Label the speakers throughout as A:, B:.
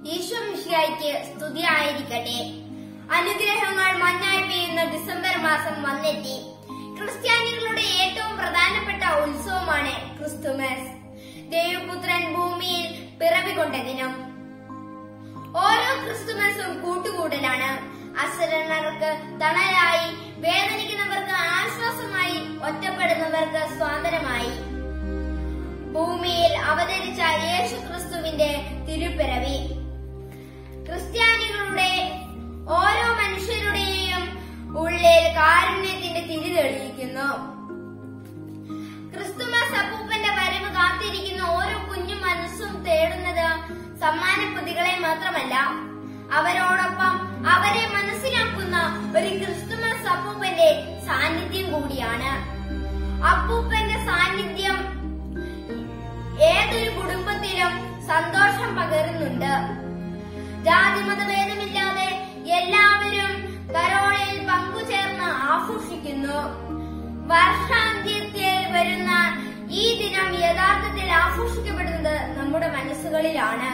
A: ഈശോ മിശിഹായ്ക്ക് സ്തുതിയായിരിക്കട്ടെ അനുഗ്രഹങ്ങൾ മഞ്ഞായി പെയ്യുന്ന ഡിസംബർ മാസം വന്നെത്തി ക്രിസ്ത്യാനികളുടെ ഏറ്റവും പ്രധാനപ്പെട്ട ഉത്സവമാണ് ക്രിസ്തുമസ് ദൈവപുത്രൻ ഭൂമിയിൽ പിറവികൊണ്ട ദിനം ഓരോ ക്രിസ്തുമസും കൂട്ടുകൂടലാണ് അശരണർക്ക് തണലായി വേദനിക്കുന്നവർക്ക് ആശ്വാസമായി ഒറ്റപ്പെടുന്നവർക്ക് സ്വാതന്ത്ര്യമായി ഭൂമിയിൽ അവതരിച്ച യേശു ക്രിസ്തുവിന്റെ തിരുപ്പിറവി ക്രിസ്ത്യാനികളുടെ ഓരോ മനുഷ്യരുടെയും ഉള്ളിൽ കാരുണ്യത്തിന്റെ തിരി തെളിയിക്കുന്നു ക്രിസ്തുമസ് അപ്പൂപ്പന്റെ വരവ് കാത്തിരിക്കുന്ന ഓരോ കുഞ്ഞു മനസ്സും തേടുന്നത് സമ്മാനപ്പൊതികളെ മാത്രമല്ല അവരോടൊപ്പം അവരെ മനസ്സിലാക്കുന്ന ഒരു ക്രിസ്തുമസ് അപ്പൂപ്പന്റെ സാന്നിധ്യം കൂടിയാണ് അപ്പൂപ്പന്റെ സാന്നിധ്യം ഏതൊരു കുടുംബത്തിലും സന്തോഷം പകരുന്നുണ്ട് ജാതിമതഭേദമില്ലാതെ എല്ലാവരും കരോളയിൽ പങ്കുചേർന്ന് ആഘോഷിക്കുന്നു വർഷാന്ത്യത്തിൽ വരുന്ന ഈ ദിനം യഥാർത്ഥത്തിൽ ആഘോഷിക്കപ്പെടുന്നത് നമ്മുടെ മനസ്സുകളിലാണ്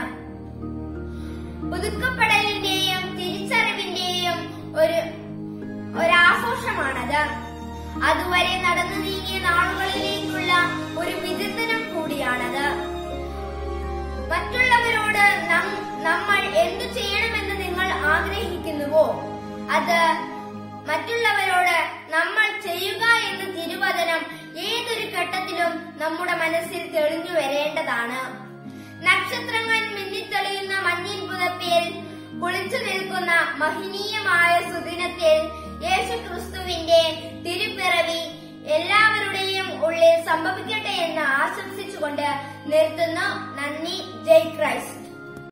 A: പുതുക്കപ്പെടലിന്റെയും തിരിച്ചറിവിന്റെയും ഒരു ഒരാഘോഷമാണത് അതുവരെ നടന്നു നീങ്ങിയ നാളുകളിലേക്കുള്ള ഒരു വിചിന്തനം കൂടിയാണത് മറ്റുള്ളവരോട് നം- നമ്മൾ എന്തു ചെയ്യണമെന്ന് നിങ്ങൾ ആഗ്രഹിക്കുന്നുവോ അത് മറ്റുള്ളവരോട് നമ്മൾ ചെയ്യുക എന്ന തിരുവചനം ഏതൊരു ഘട്ടത്തിലും നമ്മുടെ മനസ്സിൽ തെളിഞ്ഞു വരേണ്ടതാണ് നക്ഷത്രങ്ങൾ മിന്നിത്തെളിയുന്ന മഞ്ഞിൻ പുതപ്പിൽ കുളിച്ചു നിൽക്കുന്ന മഹനീയമായ സുദിനത്തിൽ യേശു ക്രിസ്തുവിന്റെ തിരുപ്പിറവി എല്ലാവരുടെയും ഉള്ളിൽ സംഭവിക്കട്ടെ എന്ന് ആശംസിച്ചുകൊണ്ട് നിർത്തുന്നു നന്ദി ജയ് ക്രൈസ്റ്റ്